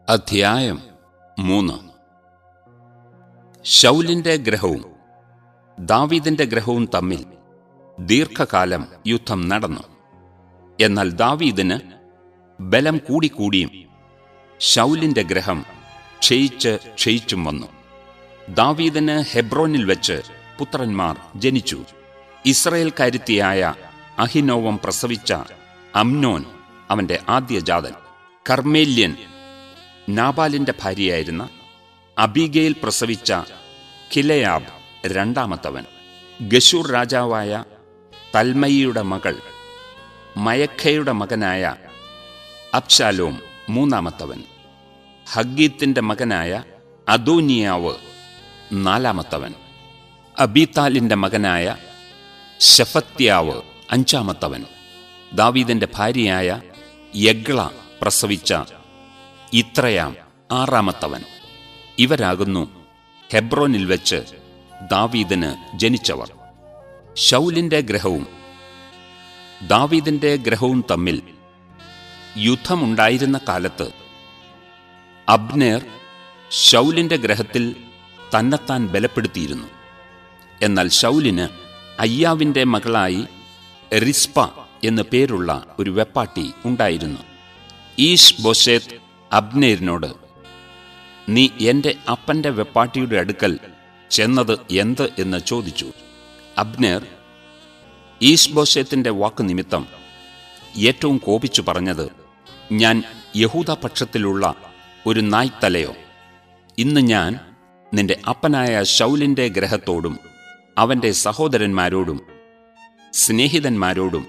അധ്യായം മൂന്ന് ശൗലിന്റെ ഗ്രഹവും ദാവീദിന്റെ ഗ്രഹവും തമ്മിൽ ദീർഘകാലം യുദ്ധം നടന്നു എന്നാൽ ദാവീദിന് ബലം കൂടിക്കൂടിയും ശൗലിന്റെ ഗ്രഹം ക്ഷയിച്ച് ക്ഷയിച്ചും വന്നു ദാവീദിന് ഹെബ്രോനിൽ വെച്ച് പുത്രന്മാർ ജനിച്ചു ഇസ്രയേൽ കരുത്തിയായ അഹിനോവം പ്രസവിച്ച അമ്നോൻ അവന്റെ ആദ്യജാതൻ കർമേല്യൻ നാബാലിന്റെ ഭാര്യയായിരുന്ന അബിഗയിൽ പ്രസവിച്ച കിലയാബ് രണ്ടാമത്തവൻ ഗശൂർ രാജാവായ തൽമയിയുടെ മകൾ മയഖയുടെ മകനായ അബ്ശാലോം മൂന്നാമത്തവൻ ഹഗീത്തിന്റെ മകനായ അദോനിയാവ് നാലാമത്തവൻ അബീതാലിന്റെ മകനായ ശഫത്യാവ് അഞ്ചാമത്തവൻ ദാവീദിന്റെ ഭാര്യയായ യഗ്ള പ്രസവിച്ച ഇത്രയാം ആറാമത്തവൻ ഇവരാകുന്നു ഹെബ്രോനിൽ വെച്ച് ദാവീദിന് ജനിച്ചവർ ശൗലിന്റെ ഗ്രഹവും ദാവീദിന്റെ ഗ്രഹവും തമ്മിൽ യുദ്ധമുണ്ടായിരുന്ന കാലത്ത് അബ്നേർ ശൗലിന്റെ ഗ്രഹത്തിൽ തന്നെത്താൻ ബലപ്പെടുത്തിയിരുന്നു എന്നാൽ ശൗലിന് അയ്യാവിന്റെ മകളായി റിസ്പ എന്നു പേരുള്ള ഒരു വെപ്പാട്ടി ഉണ്ടായിരുന്നു ഈഷ് ബൊഷേത്ത് അബ്നേരിനോട് നീ എന്റെ അപ്പന്റെ വെപ്പാട്ടിയുടെ അടുക്കൽ ചെന്നത് എന്ത് എന്ന് ചോദിച്ചു അബ്നേർ ഈഷ് ബോഷേത്തിന്റെ വാക്ക് നിമിത്തം ഏറ്റവും കോപിച്ചു പറഞ്ഞത് ഞാൻ യഹൂദ പക്ഷത്തിലുള്ള ഒരു നായ്ത്തലയോ ഇന്ന് ഞാൻ നിന്റെ അപ്പനായ ശൗലിന്റെ ഗ്രഹത്തോടും അവന്റെ സഹോദരന്മാരോടും സ്നേഹിതന്മാരോടും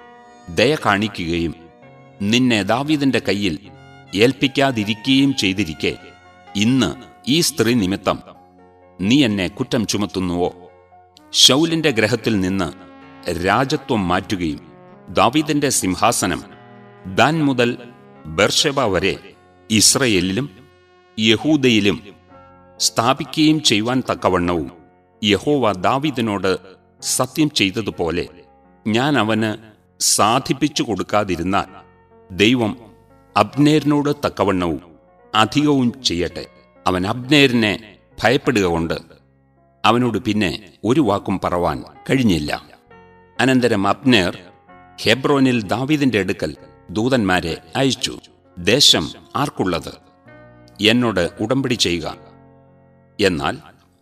ദയ കാണിക്കുകയും നിന്നെ ദാവീദിന്റെ കയ്യിൽ ഏൽപ്പിക്കാതിരിക്കുകയും ചെയ്തിരിക്കെ ഇന്ന് ഈ സ്ത്രീ നിമിത്തം നീ എന്നെ കുറ്റം ചുമത്തുന്നുവോ ശൗലിന്റെ ഗ്രഹത്തിൽ നിന്ന് രാജത്വം മാറ്റുകയും ദാവീദിന്റെ സിംഹാസനം ദാൻ മുതൽ ബർഷബ വരെ ഇസ്രയേലിലും യഹൂദയിലും സ്ഥാപിക്കുകയും ചെയ്യുവാൻ തക്കവണ്ണവും യഹോവ ദാവീദിനോട് സത്യം ചെയ്തതുപോലെ ഞാൻ അവന് സാധിപ്പിച്ചു കൊടുക്കാതിരുന്നാൽ ദൈവം അബ്നേരിനോട് തക്കവണ്ണവും അധികവും ചെയ്യട്ടെ അവൻ അബ്നേരിനെ ഭയപ്പെടുക കൊണ്ട് അവനോട് പിന്നെ ഒരു വാക്കും പറവാൻ കഴിഞ്ഞില്ല അനന്തരം അബ്നേർ ഹെബ്രോനിൽ ദാവീദിന്റെ അടുക്കൽ ദൂതന്മാരെ അയച്ചു ദേശം ആർക്കുള്ളത് എന്നോട് ഉടമ്പടി ചെയ്യുക എന്നാൽ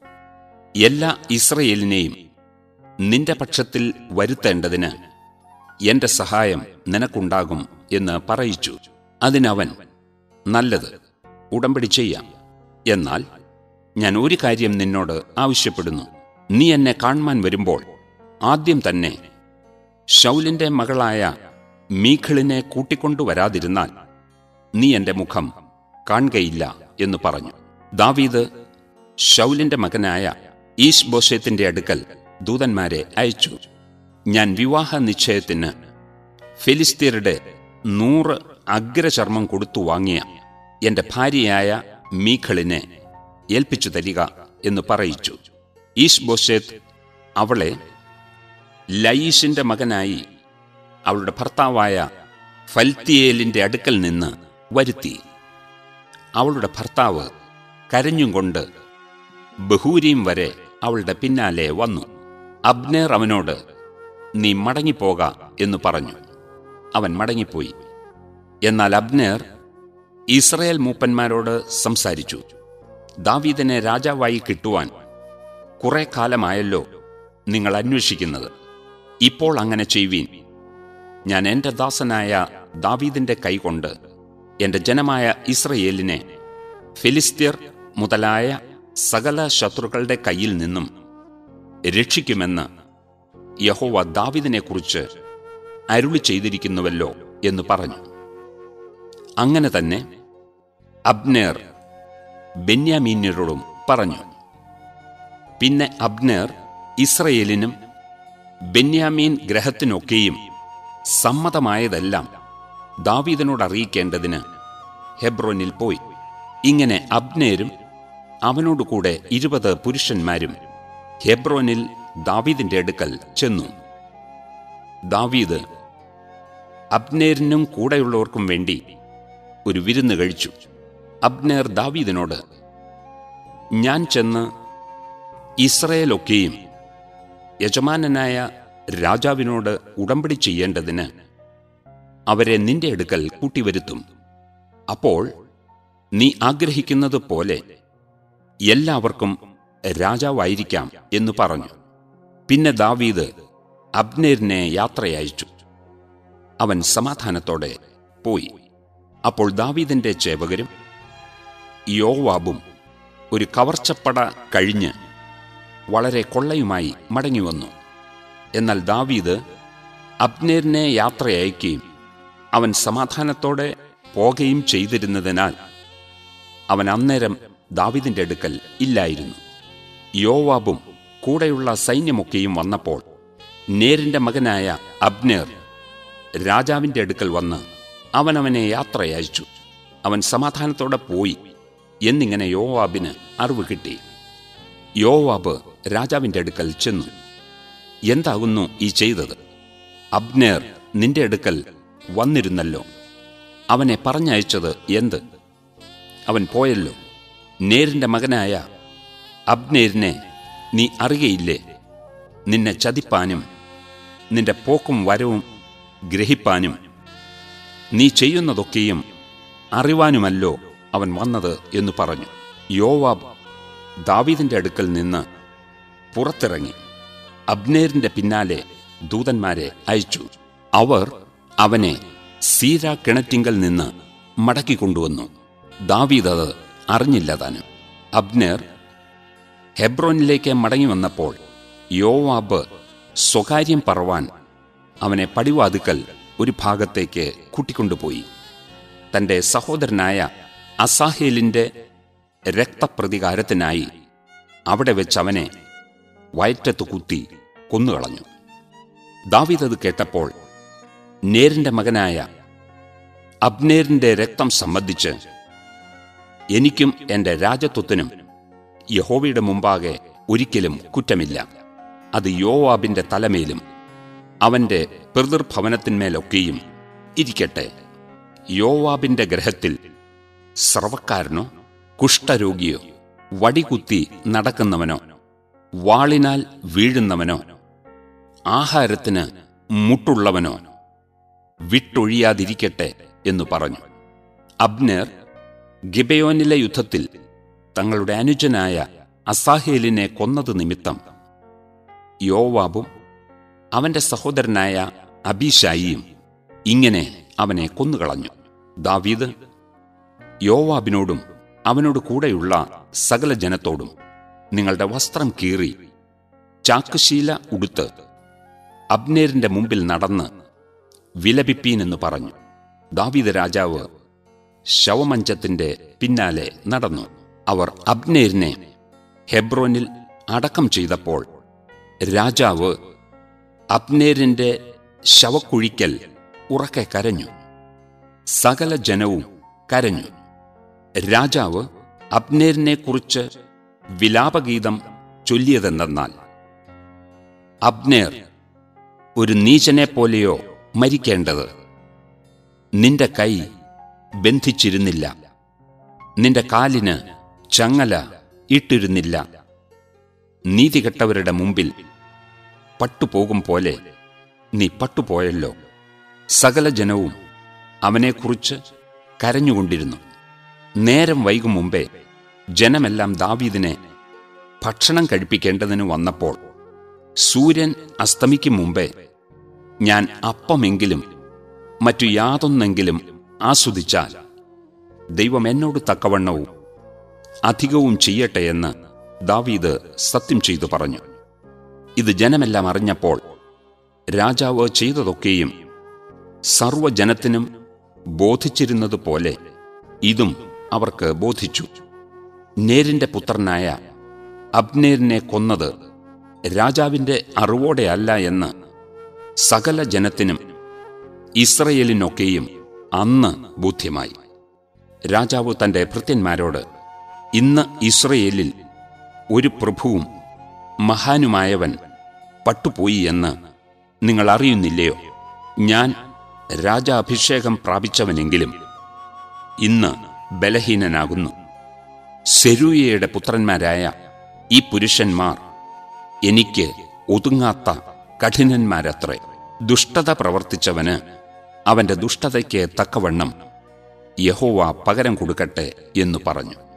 എല്ലാ ഇസ്രയേലിനെയും നിന്റെ പക്ഷത്തിൽ വരുത്തേണ്ടതിന് എന്റെ സഹായം നിനക്കുണ്ടാകും എന്ന് പറയിച്ചു അതിനവൻ നല്ലത് ഉടമ്പടി ചെയ്യാം എന്നാൽ ഞാൻ ഒരു കാര്യം നിന്നോട് ആവശ്യപ്പെടുന്നു നീ എന്നെ കാണുവാൻ വരുമ്പോൾ ആദ്യം തന്നെ ശൗലിന്റെ മകളായ മീഖളിനെ കൂട്ടിക്കൊണ്ടുവരാതിരുന്നാൽ നീ എന്റെ മുഖം കാണുകയില്ല എന്ന് പറഞ്ഞു ദാവീദ് ശൗലിന്റെ മകനായ ഈശ് ബോഷത്തിന്റെ അടുക്കൽ ദൂതന്മാരെ അയച്ചു ഞാൻ വിവാഹ നിശ്ചയത്തിന് ഫിലിസ്തീരുടെ നൂറ് അഗ്രചർമ്മം കൊടുത്തു വാങ്ങിയ എന്റെ ഭാര്യയായ മീഖളിനെ ഏൽപ്പിച്ചു തരിക എന്ന് പറയിച്ചു ഈശ് ബോഷേത്ത് അവളെ ലയീഷിന്റെ മകനായി അവളുടെ ഭർത്താവായ ഫൽത്തിയേലിന്റെ അടുക്കൽ നിന്ന് വരുത്തി അവളുടെ ഭർത്താവ് കരഞ്ഞും കൊണ്ട് ബഹൂരിയും വരെ അവളുടെ പിന്നാലെ വന്നു അബ്നേർ അവനോട് നീ മടങ്ങിപ്പോക എന്ന് പറഞ്ഞു അവൻ മടങ്ങിപ്പോയി എന്നാൽ അബ്നേർ ഇസ്രയേൽ മൂപ്പന്മാരോട് സംസാരിച്ചു ദാവീദിനെ രാജാവായി കിട്ടുവാൻ കുറെ കാലമായല്ലോ നിങ്ങൾ അന്വേഷിക്കുന്നത് ഇപ്പോൾ അങ്ങനെ ചെയ്യുവീൻ ഞാൻ എന്റെ ദാസനായ ദാവീദിന്റെ കൈകൊണ്ട് എന്റെ ജനമായ ഇസ്രയേലിനെ ഫിലിസ്തീർ മുതലായ സകല ശത്രുക്കളുടെ കയ്യിൽ നിന്നും രക്ഷിക്കുമെന്ന് യഹോവ ദാവിദിനെക്കുറിച്ച് അരുളി ചെയ്തിരിക്കുന്നുവല്ലോ എന്ന് പറഞ്ഞു അങ്ങനെ തന്നെ അബ്നേർ ബെന്യാമീന്യരോടും പറഞ്ഞു പിന്നെ അബ്നേർ ഇസ്രയേലിനും ബെന്യാമീൻ ഗ്രഹത്തിനൊക്കെയും സമ്മതമായതെല്ലാം ദാവീദിനോട് അറിയിക്കേണ്ടതിന് ഹെബ്രോനിൽ പോയി ഇങ്ങനെ അബ്നേരും അവനോടുകൂടെ ഇരുപത് പുരുഷന്മാരും ഹെബ്രോനിൽ ദാവീദിന്റെ അടുക്കൽ ചെന്നു ദാവീദ് അബ്നേരിനും കൂടെയുള്ളവർക്കും വേണ്ടി ഒരു വിരുന്ന് കഴിച്ചു അബ്നേർ ദാവീദിനോട് ഞാൻ ചെന്ന് ഇസ്രയേലൊക്കെയും യജമാനനായ രാജാവിനോട് ഉടമ്പടി ചെയ്യേണ്ടതിന് അവരെ നിന്റെ അടുക്കൽ കൂട്ടിവരുത്തും അപ്പോൾ നീ ആഗ്രഹിക്കുന്നത് പോലെ എല്ലാവർക്കും രാജാവായിരിക്കാം എന്ന് പറഞ്ഞു പിന്നെ ദാവീദ് അബ്നേരിനെ യാത്രയയച്ചു അവൻ സമാധാനത്തോടെ പോയി അപ്പോൾ ദാവീദിന്റെ ചേവകരും യോവാബും ഒരു കവർച്ചപ്പട കഴിഞ്ഞ് വളരെ കൊള്ളയുമായി മടങ്ങിവന്നു എന്നാൽ ദാവീദ് അബ്നേരിനെ യാത്രയയക്കുകയും അവൻ സമാധാനത്തോടെ പോകുകയും ചെയ്തിരുന്നതിനാൽ അവൻ അന്നേരം ദാവീദിന്റെ അടുക്കൽ ഇല്ലായിരുന്നു യോവാബും കൂടെയുള്ള സൈന്യമൊക്കെയും വന്നപ്പോൾ നേരിന്റെ മകനായ അബ്നേർ രാജാവിന്റെ അടുക്കൽ വന്ന് അവൻ അവനെ യാത്രയയച്ചു അവൻ സമാധാനത്തോടെ പോയി എന്നിങ്ങനെ യോവാബിന് അറിവ് കിട്ടി യോവാബ് രാജാവിന്റെ അടുക്കൽ ചെന്നു എന്താകുന്നു ഈ ചെയ്തത് അബ്നേർ നിന്റെ അടുക്കൽ വന്നിരുന്നല്ലോ അവനെ പറഞ്ഞയച്ചത് എന്ത് അവൻ പോയല്ലോ നേരിന്റെ മകനായ അബ്നേരിനെ നീ അറിയയില്ലേ നിന്നെ ചതിപ്പാനും നിന്റെ പോക്കും വരവും ഗ്രഹിപ്പാനും നീ ചെയ്യുന്നതൊക്കെയും അറിവാനുമല്ലോ അവൻ വന്നത് എന്ന് പറഞ്ഞു യോവാബ് ദാവീദിന്റെ അടുക്കൽ നിന്ന് പുറത്തിറങ്ങി അബ്നേരിന്റെ പിന്നാലെ ദൂതന്മാരെ അയച്ചു അവർ അവനെ സീര കിണറ്റിങ്കൽ നിന്ന് മടക്കിക്കൊണ്ടുവന്നു ദാവീദ് അത് അറിഞ്ഞില്ല താനും അബ്നേർ ഹെബ്രോനിലേക്ക് മടങ്ങി വന്നപ്പോൾ യോവാബ് സ്വകാര്യം പറവാൻ അവനെ പടിവാതുക്കൽ ഒരു ഭാഗത്തേക്ക് കൂട്ടിക്കൊണ്ടുപോയി തന്റെ സഹോദരനായ അസാഹേലിന്റെ രക്തപ്രതികാരത്തിനായി അവിടെ വെച്ച് അവനെ വയറ്റത്ത് കുത്തി കൊന്നുകളഞ്ഞു ദാവീദ് അത് കേട്ടപ്പോൾ നേരിന്റെ മകനായ അബ്നേരിന്റെ രക്തം സംബന്ധിച്ച് എനിക്കും എന്റെ രാജത്വത്തിനും യഹോവയുടെ മുമ്പാകെ ഒരിക്കലും കുറ്റമില്ല അത് യോവാബിന്റെ തലമേലും അവന്റെ പിതൃഭവനത്തിന്മേലൊക്കെയും ഇരിക്കട്ടെ യോവാബിന്റെ ഗ്രഹത്തിൽ സ്രവക്കാരനോ കുഷ്ഠരോഗിയോ വടികുത്തി നടക്കുന്നവനോ വാളിനാൽ വീഴുന്നവനോ ആഹാരത്തിന് മുട്ടുള്ളവനോ വിട്ടൊഴിയാതിരിക്കട്ടെ എന്നു പറഞ്ഞു അബ്നേർ ഗിബയോനിലെ യുദ്ധത്തിൽ തങ്ങളുടെ അനുജനായ അസാഹേലിനെ കൊന്നത് നിമിത്തം യോവാബും അവന്റെ സഹോദരനായ അബീഷായിയും ഇങ്ങനെ അവനെ കൊന്നുകളഞ്ഞു ദാവീദ് യോവാബിനോടും അവനോട് കൂടെയുള്ള സകല ജനത്തോടും നിങ്ങളുടെ വസ്ത്രം കീറി ചാക്കുശീല ഉടുത്ത് അബ്നേരിന്റെ മുമ്പിൽ നടന്ന് വിലപിപ്പീനെന്ന് പറഞ്ഞു ദാവീദ് രാജാവ് ശവമഞ്ചത്തിന്റെ പിന്നാലെ നടന്നു അവർ അബ്നേരിനെ ഹെബ്രോനിൽ അടക്കം ചെയ്തപ്പോൾ രാജാവ് അബ്നേരിന്റെ ശവക്കുഴിക്കൽ ഉറക്കെ കരഞ്ഞു സകല ജനവും കരഞ്ഞു രാജാവ് അബ്നേരിനെ കുറിച്ച് വിലാപഗീതം ചൊല്ലിയതെന്തെന്നാൽ അബ്നേർ ഒരു നീചനെ പോലെയോ മരിക്കേണ്ടത് നിന്റെ കൈ ബന്ധിച്ചിരുന്നില്ല നിന്റെ കാലിന് ചങ്ങല ഇട്ടിരുന്നില്ല നീതികെട്ടവരുടെ മുമ്പിൽ പട്ടുപോകും പോലെ നീ പട്ടുപോയല്ലോ സകല ജനവും അവനെക്കുറിച്ച് കരഞ്ഞുകൊണ്ടിരുന്നു നേരം വൈകും മുമ്പേ ജനമെല്ലാം ദാവീദിനെ ഭക്ഷണം കഴിപ്പിക്കേണ്ടതിന് വന്നപ്പോൾ സൂര്യൻ അസ്തമിക്കും മുമ്പേ ഞാൻ അപ്പമെങ്കിലും മറ്റു യാതൊന്നെങ്കിലും ആസ്വദിച്ചാൽ ദൈവം എന്നോട് തക്കവണ്ണവും അധികവും ചെയ്യട്ടെ എന്ന് ദാവീദ് സത്യം ചെയ്തു പറഞ്ഞു ഇത് ജനമെല്ലാം അറിഞ്ഞപ്പോൾ രാജാവ് ചെയ്തതൊക്കെയും സർവജനത്തിനും ബോധിച്ചിരുന്നതുപോലെ ഇതും അവർക്ക് ബോധിച്ചു നേരിന്റെ പുത്രനായ അബ്നേരിനെ കൊന്നത് രാജാവിന്റെ അറിവോടെയല്ല എന്ന് സകല ജനത്തിനും ഇസ്രയേലിനൊക്കെയും അന്ന് ബോധ്യമായി രാജാവ് തന്റെ ഭൃത്യന്മാരോട് ഇന്ന് ഇസ്രയേലിൽ ഒരു പ്രഭുവും മഹാനുമായവൻ പട്ടുപോയി എന്ന് നിങ്ങൾ അറിയുന്നില്ലയോ ഞാൻ രാജാഭിഷേകം പ്രാപിച്ചവനെങ്കിലും ഇന്ന് ബലഹീനനാകുന്നു സെരൂയയുടെ പുത്രന്മാരായ ഈ പുരുഷന്മാർ എനിക്ക് ഒതുങ്ങാത്ത കഠിനന്മാരത്രേ ദുഷ്ടത പ്രവർത്തിച്ചവന് അവന്റെ ദുഷ്ടതയ്ക്ക് തക്കവണ്ണം യഹോവ പകരം കൊടുക്കട്ടെ എന്നു പറഞ്ഞു